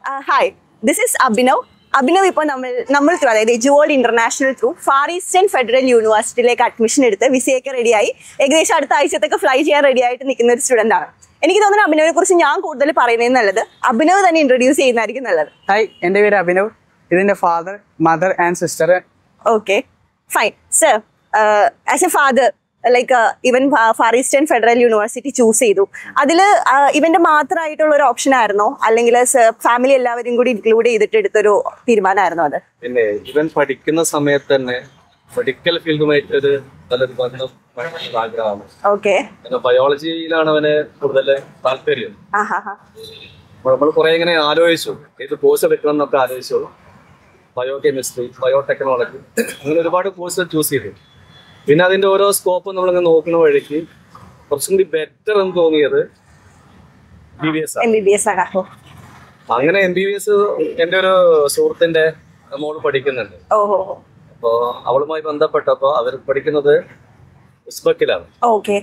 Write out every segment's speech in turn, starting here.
Hi this is Abhinav Abhinav ഇപ്പോൾ നമ്മൾ നമ്മൾ ത്രൂ അതായത് Eduworld international through far eastern federal യൂണിവേഴ്സിറ്റിയിലേക്ക് അഡ്മിഷൻ എടുത്ത് വിസയൊക്കെ റെഡിയായി ഏകദേശം അടുത്ത ആഴ്ചത്തൊക്കെ ഫ്ലൈ ചെയ്യാൻ റെഡി ആയിട്ട് നിൽക്കുന്ന ഒരു സ്റ്റുഡൻ്റ് ആണ് എനിക്ക് തോന്നുന്നു അഭിനവിനെ കുറിച്ച് ഞാൻ കൂടുതൽ പറയുന്നത് നല്ലത് അഭിനവ് തന്നെ ഇൻട്രൊഡ്യൂസ് ചെയ്യുന്നതായിരിക്കും നല്ലത് ഹായ് എൻ്റെ പേര് അഭിനവ് ഇതിൻ്റെ father mother and sister okay fine sir as a father like ഇവൻ far eastern federal university choose ചെയ്തു അതിൽ ഇവന്റെ മാത്രമായിട്ടുള്ള ഒരു ഓപ്ഷൻ ആയിരുന്നോ അല്ലെങ്കിൽ ഫാമിലി എല്ലാവരും കൂടി ഇൻക്ലൂഡ് ചെയ്തിട്ട് എടുത്തൊരു തീരുമാനമായിരുന്നോ അത് പിന്നെ ഇവൻ പഠിക്കുന്ന സമയത്ത് തന്നെ മെഡിക്കൽ ഫീൽഡുമായിട്ട് ഒരു നല്ലൊരു ബന്ധം ഭയങ്കര ആഗ്രഹമാണ് ഓക്കെ പിന്നെ ബയോളജിയിലാണ് അവന് കൂടുതൽ താല്പര്യം ആ ഹാ ഹാ അപ്പോൾ നമ്മൾ കുറെ ഇങ്ങനെ ആലോചിച്ചു ഏത് കോഴ്സ് എടുക്കണം എന്നൊക്കെ ആലോചിച്ചു ബയോ കെമിസ്ട്രി ബയോ ടെക്നോളജി അങ്ങനെ ഒരുപാട് കോഴ്സ് ചൂസ് ചെയ്തു പിന്നെ അതിന്റെ ഓരോ സ്കോപ്പ് നമ്മളിങ്ങനെ നോക്കുന്ന വഴിക്ക് കുറച്ചും കൂടി ബെറ്റർ എന്ന് തോന്നിയത് ബി ബി എസ് ആണ് എം ബി ബി എസ് ആണ് അങ്ങനെ എം ബി ബി എസ് എൻ്റെ ഒരു സുഹൃത്തിന്റെ മോള് പഠിക്കുന്നുണ്ട് ഓ ഹോ അപ്പോ അവളുമായി ബന്ധപ്പെട്ടപ്പോ അവർ പഠിക്കുന്നത് ഉസ്ബക്കിലാണ് ഓക്കെ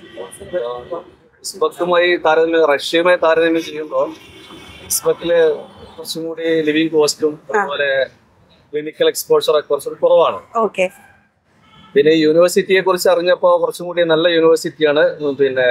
ഉസ്ബക്കുമായി താരതമ്യം റഷ്യയുമായി താരതമ്യം ചെയ്യുമ്പോൾ ഉസ്ബക്കില് കുറച്ചും കൂടി ലിവിങ് കോസ്റ്റും അതുപോലെ ക്ലിനിക്കൽ എക്സ്പോഷർ ഒക്കെ കുറച്ചുകൂടി കുറവാണ് ഓക്കെ പിന്നെ യൂണിവേഴ്സിറ്റിയെ കുറിച്ച് അറിഞ്ഞപ്പോൾ കുറച്ചും കൂടി നല്ല യൂണിവേഴ്സിറ്റിയാണ് പിന്നെ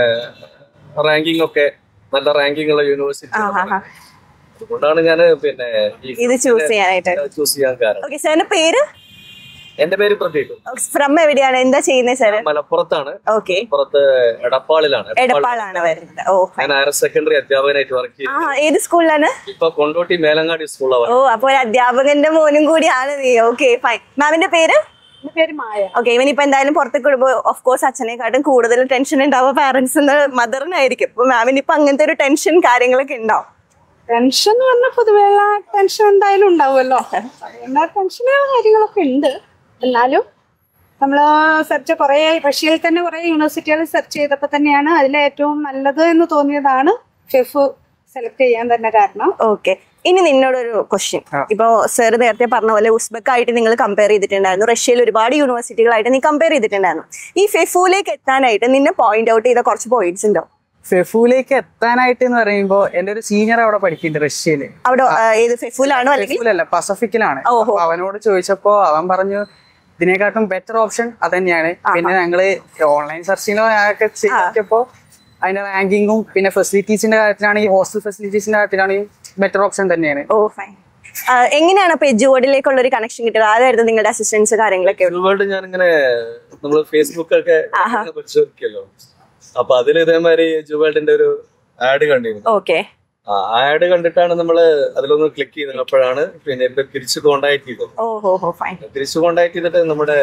റാങ്കിങ് ഒക്കെ നല്ല റാങ്കിങ് ഉള്ള യൂണിവേഴ്സിറ്റി ആ ഹാ ഹാ അതുകൊണ്ടാണ് ഞാൻ പിന്നെ ഇത് ചൂസ് ചെയ്യാനായിട്ട് ചൂസ് ചെയ്യാൻ കാരണം ഓക്കെ സാറിന്റെ പേര് എന്റെ പേര് പ്രദീപ് ഫ്രം എവിടെയാണ് എന്താ ചെയ്യുന്നത് സാർ മലപ്പുറത്താണ് ഓക്കെ പുറത്ത് എടപ്പാളിലാണ് എടപ്പാൾ. എടപ്പാളാണ് വരുന്നത് ഓ ഞാൻ ഹയർ സെക്കൻഡറി അധ്യാപകനായിട്ട് വർക്ക് ചെയ്യും ആ ഏത് സ്കൂളിലാണ് ഇപ്പൊ കൊണ്ടോട്ടി മേലങ്ങാടി സ്കൂളാണ് ഓ അപ്പൊ ഒരു അധ്യാപകന്റെ മോനും കൂടിയാണ് നീ ഓക്കെ ഫൈൻ മാമിന്റെ പേര് പേര് മായ ഓക്കെ ഇവനിപ്പോ എന്തായാലും പുറത്തേക്ക് വിടുമ്പോൾ ഓഫ് കോഴ്സ് അച്ഛനെക്കാട്ടും കൂടുതൽ ടെൻഷൻ ഉണ്ടാവുക പാരന്റ്സ് എന്ന മദറിനായിരിക്കും അപ്പൊ മാമിന് ഇപ്പൊ അങ്ങനത്തെ ഒരു ടെൻഷൻ കാര്യങ്ങളൊക്കെ ഉണ്ടാവും ടെൻഷൻ എന്ന് പറഞ്ഞാൽ പൊതുവേ ടെൻഷൻ എന്തായാലും ഉണ്ടാവുമല്ലോ എല്ലാ ടെൻഷന് കാര്യങ്ങളൊക്കെ ഉണ്ട് എന്നാലും നമ്മൾ സെർച്ച് കുറേ റഷ്യയിൽ തന്നെ കുറേ യൂണിവേഴ്സിറ്റികൾ സെർച്ച് ചെയ്തപ്പോൾ തന്നെയാണ് അതിൽ ഏറ്റവും നല്ലത് എന്ന് തോന്നിയതാണ് ഫെഫ് സെലക്ട് ചെയ്യാൻ തന്നെ കാരണം ഓക്കെ ഇനി നിന്നോടൊരു ക്വസ്റ്റ്യൻ ഇപ്പോ സർ നേരത്തെ പറഞ്ഞ പോലെ ഉസ്ബെക്ക് ആയിട്ട് നിങ്ങൾ കമ്പയർ ചെയ്തിട്ടുണ്ടായിരുന്നു റഷ്യയിൽ ഒരുപാട് യൂണിവേഴ്സിറ്റികളായിട്ട് നീ കമ്പയർ ചെയ്തിട്ടുണ്ടായിരുന്നു ഈ ഫെഫുലേക്ക് എത്താനായിട്ട് നിന്നെ പോയിന്റ് ഔട്ട് ചെയ്ത കുറച്ച് പോയിന്റ്സ് ഉണ്ടോ ഫെഫുലേക്ക് എത്താനായിട്ട് എന്ന് പറയുമ്പോൾ എൻ്റെ ഒരു സീനിയർ അവിടെ പഠിക്കുന്നുണ്ട് റഷ്യയില് അവിടെ ആ, ഏത് ഫെഫുലാണോ അല്ലെങ്കിൽ ഫെഫുലല്ല പസഫിക്കിലാണ് ഓഹോ. അപ്പൊ അവനോട് ചോദിച്ചപ്പോ അവൻ പറഞ്ഞു ഇതിനെക്കാട്ടും ബെറ്റർ ഓപ്ഷൻ അത് തന്നെയാണ് പിന്നെ ഞങ്ങള് ഓൺലൈൻ സെർച്ചിലോ ഒക്കെ ചെയ്തപ്പോ അതിന്റെ റാങ്കിങ്ങും പിന്നെ ഫെസിലിറ്റീസിന്റെ കാര്യത്തിലാണെങ്കിൽ ഹോസ്റ്റൽ ഫെസിലിറ്റീസിന്റെ കാര്യത്തിലാണെങ്കിൽ ബെറ്റർ ഓപ്ഷൻ തന്നെയാണ് ഓ ഫൈൻ എങ്ങനെയാണ് ഇപ്പൊ എജുവേർഡിലേക്കുള്ള ഒരു കണക്ഷൻ കിട്ടിയത് ആരായിരുന്നു നിങ്ങളുടെ അസിസ്റ്റൻസ് കാര്യങ്ങളൊക്കെ വേൾഡ് ഞാൻ ഇങ്ങനെ നമ്മള് ഫേസ്ബുക്ക് ഒക്കെ പരിശോധിക്കല്ലോ അപ്പൊ അതിൽ ഇതേമാതിരി ജുവേൾഡിന്റെ ഒരു ആഡ് കണ്ടിരുന്നു ഓക്കെ ആ ആഡ് കണ്ടിട്ടാണ് നമ്മള് അതിലൊന്ന് ക്ലിക്ക് ചെയ്തത് അപ്പോഴാണ് പിന്നെ ഇപ്പൊ തിരിച്ചു കോണ്ടാക്ട് ചെയ്തത് ഓ ഹോ ഹോ ഫൈൻ തിരിച്ചു കോണ്ടാക്ട് ചെയ്തിട്ട് നമ്മുടെ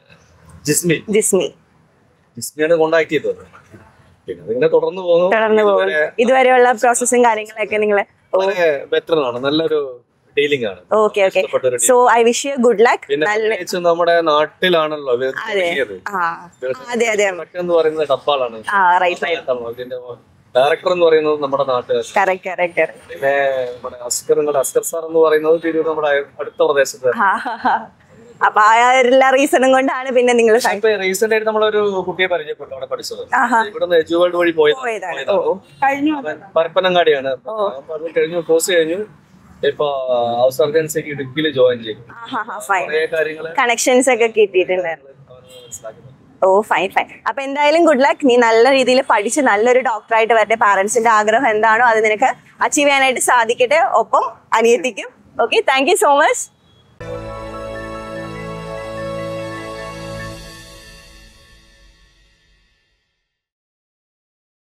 ജിസ്മി ജിസ്മി ജിസ്മിയാണ് കോണ്ടാക്ട് ചെയ്തത് പിന്നെ അതിങ്ങനെ തുടർന്ന് പോകുന്നു തുടർന്ന് പോകും ഇതുവരെയുള്ള പ്രോസസ്സും കാര്യങ്ങളൊക്കെ നിങ്ങൾ വളരെ ബെറ്റർ ആണ് നല്ലൊരു ഡീലിംഗ് ആണ് ഓക്കെ ഓക്കെ ഇഷ്ടപ്പെട്ട ഒരു so I wish you good luck പിന്നെ നല്ല പ്രത്യേകിച്ച് നമ്മുടെ നാട്ടിലാണല്ലോ ഇത് അതെ തുടങ്ങിയത് ആ അതെ അതെ പ്രൊഡക്റ്റ് എന്ന് പറയുന്നത് ഡപ്പാളാണ് ആ റൈറ്റ് റൈറ്റ് അതിന്റെ ഡയറക്ടർ എന്ന് പറയുന്നത് നമ്മുടെ നാട്ടുകാർ കറക്റ്റ് കറക്റ്റ് പിന്നെ നമ്മുടെ അസ്കർ നിങ്ങളുടെ അസ്കർ സാർ എന്ന് പറയുന്നത് തിരൂർ നമ്മുടെ അടുത്ത പ്രദേശത്ത് അപ്പൊ ആ എല്ലാ റീസണും കൊണ്ടാണ് പിന്നെ നിങ്ങൾ ഇപ്പൊ റീസെന്റ് ആയിട്ട് നമ്മളൊരു കുട്ടിയെ പരിചയപ്പെട്ടു അവിടെ പഠിച്ചത് ആഹാ. ഇവിടുന്ന് എജുവേൾഡ് വഴി പോയത് പോയതാണ്. കഴിഞ്ഞു പരപ്പനങ്ങാടിയാണ് അപ്പൊ അത് കഴിഞ്ഞു കോഴ്സ് കഴിഞ്ഞു ഇപ്പൊ ഹൗസ് സർജൻസിക്ക് ഇടുക്കിയിൽ ജോയിൻ ചെയ്തു ഫൈൻ കുറെ കാര്യങ്ങള് കണക്ഷൻസ് ഒക്കെ കിട്ടിയിട്ടുണ്ടായിരുന്നു അവന് മനസ്സിലാക്കുന്നു ഓ ഫൈൻ ഫൈൻ അപ്പൊ എന്തായാലും ഗുഡ് ലക്ക് നീ നല്ല രീതിയിൽ പഠിച്ച് നല്ലൊരു ഡോക്ടറായിട്ട് വരട്ടെ പാരന്റ്സിന്റെ ആഗ്രഹം എന്താണോ അത് നിനക്ക് അച്ചീവ് ചെയ്യാനായിട്ട് സാധിക്കട്ടെ ഒപ്പം അനിയത്തിക്കും okay thank you so much